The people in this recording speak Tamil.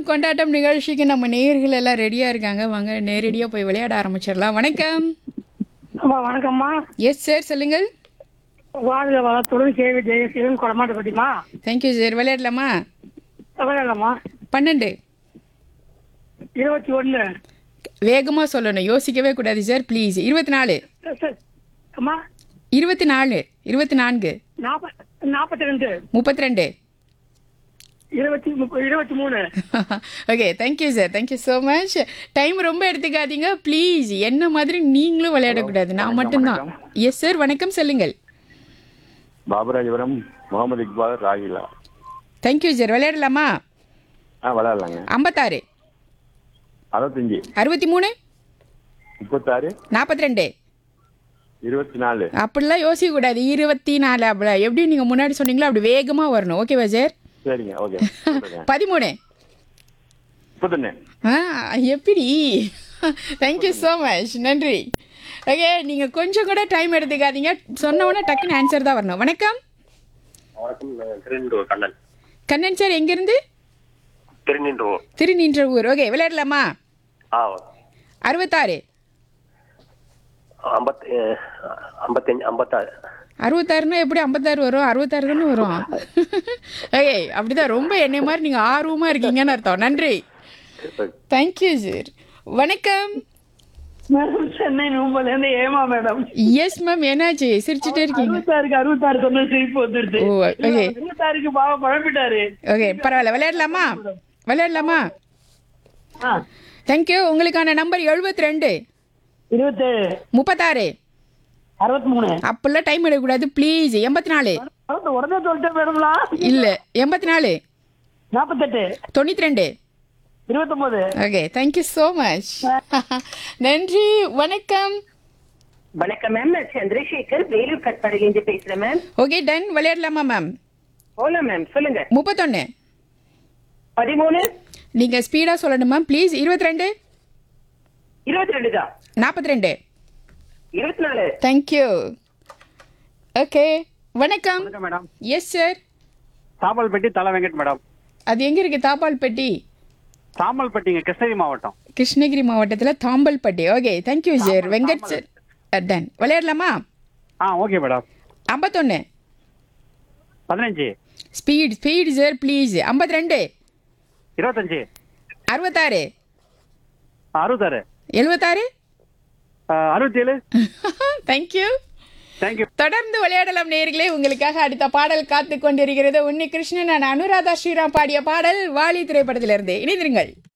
கொண்டாட்டம் நிகழ்ச்சிக்கு நம்ம நேயர்கள் எல்லாம் ரெடியா இருக்காங்க வாங்க நேரடியா போய் விளையாட ஆரம்பிச்சிடலாம் வணக்கம் அம்மா வணக்கம்மா எஸ் சார் சொல்லுங்கள் வாழ்க வளத்துடன் கேவி ஜெயசீலன் கொடமாட்ட பட்டிமா தேங்க்யூ சார் விளையாடலாமா விளையாடலாமா பன்னெண்டு இருபத்தி ஒன்று வேகமா சொல்லணும் யோசிக்கவே கூடாது சார் ப்ளீஸ் இருபத்தி நாலு அம்மா இருபத்தி நாலு இருபத்தி நான்கு நாற்பத் நாற்பத்தி ரெண்டு முப்பத்தி ரெண்டு இருபத்தி முப்ப- இருபத்தி மூணு okay thank you sir thank you so much time ரொம்ப எடுத்துக்காதீங்க ப்ளீஸ் என்ன மாதிரி நீங்களும் விளையாடக்கூடாது நான் மட்டும்தான் எஸ் சார் வணக்கம் சொல்லுங்கள் பாபராஜபுரம் முகமது இக்பால் ராகிலா தேங்க்யூ சார் விளையாடலாமா ஆ விளையாடலாங்க ஐம்பத்தாறு அறுபத்தஞ்சி அறுபத்தி மூணு முப்பத்தாறு நாற்பத்தி ரெண்டு இருபத்தி நாலு அப்படிலாம் யோசிக்க கூடாது இருபத்தி நாலு அப்படி எப்படி நீங்கள் முன்னாடி சொன்னீங்களோ அப்படி வேகமாக வரணும் ஓகேவா சார் சரிங்க ஓகே பதிமூணு முப்பத்தொன்னு ஆ எப்படி தேங்க்யூ ஸோ மச் நன்றி ஓகே நீங்கள் கொஞ்சம் கூட டைம் எடுத்துக்காதீங்க சொன்ன உடனே டக்குன்னு ஆன்சர் தான் வரணும் வணக்கம் வணக்கம் திருநின்றூர் கண்ணன் கண்ணன் சார் எங்கேருந்து திருநின்றூர் திருநின்ற ஊர் ஓகே விளையாடலாமா ஆ அறுபத்தாறு ஐம்பத்தி ஐம்பத்தஞ்சு ஐம்பத்தாறு அறுபத்தாறுனா எப்படி ஐம்பத்தாறு வரும் அறுபத்தாறு தானே வரும் ஓகே அப்படிதான் ரொம்ப என்னை மாதிரி நீங்கள் ஆர்வமாக இருக்கீங்கன்னு அர்த்தம் நன்றி தேங்க்யூ சார் வணக்கம் மேடம் சென்னை நூம்பல இருந்து ஏமா மேடம் எஸ் மேம் என்னாச்சு சிரிச்சுட்டே இருக்கீங்க அறுபத்தாறுக்கு அறுபத்தாறு சொன்ன சிரிப்பு வந்துருது ஓ ஓகே அறுபத்தாறுக்கு பாவ குழம்பிட்டாரு ஓகே பரவாயில்ல விளையாடலாமா விளையாடலாமா ஆ தேங்க்யூ உங்களுக்கான நம்பர் எழுபத்தி ரெண்டு இருபத்தேழு முப்பத்தாறு அறுபத்தி மூணு அப்பெல்லாம் டைம் எடுக்கக்கூடாது ப்ளீஸ் எண்பத்தி நாலு அறுபத்தி உடனே சொல்லிட்டேன் மேடம்லாம் இல்லை எண்பத்தி நாலு நாற்பத்தெட்டு தொண்ணூற்றி ரெண்டு இருபத்தொம்போது ஓகே தேங்க்யூ ஸோ மச் நன்றி வணக்கம் வணக்கம் மேம் நான் சந்திரசேகர் வேலூர் கட்பாடிலேருந்து பேசுறேன் மேம் ஓகே டன் விளையாடலாமா மேம் ஓலா மேம் சொல்லுங்க முப்பத்தொன்று பதிமூணு நீங்கள் ஸ்பீடாக சொல்லணும் மேம் ப்ளீஸ் இருபத்தி ரெண்டு இருபத்தி ரெண்டு தான் நாற்பத்தி ரெண்டு இருபத்தி நாலு தேங்க்யூ ஓகே வணக்கம் மேடம் எஸ் சார் தாமல்பட்டி தலை வெங்கட் மேடம் அது எங்கே இருக்குது தாப்பால்பட்டி தாமல்பட்டிங்க கிருஷ்ணகிரி மாவட்டம் கிருஷ்ணகிரி மாவட்டத்தில் Thambalpatti okay thank you sir Venkat sir done விளையாடலாமா ஆ ஓகே மேடம் ஐம்பத்தொன்று பதினஞ்சு ஸ்பீட் ஸ்பீட் சார் ப்ளீஸ் ஐம்பத்தி ரெண்டு இருபத்தஞ்சு அறுபத்தாறு அறுபத்தாறு எழுபத்தாறு அறுபத்தி ஏழு தேங்க்யூ தேங்க்யூ தொடர்ந்து விளையாடலாம் நேர்களே உங்களுக்காக அடுத்த பாடல் காத்து கொண்டிருக்கிறது உன்னி கிருஷ்ணன் நான் அனுராதா ஸ்ரீராம் பாடிய பாடல் வாலி திரைப்படத்திலிருந்து இணைந்திருங்கள்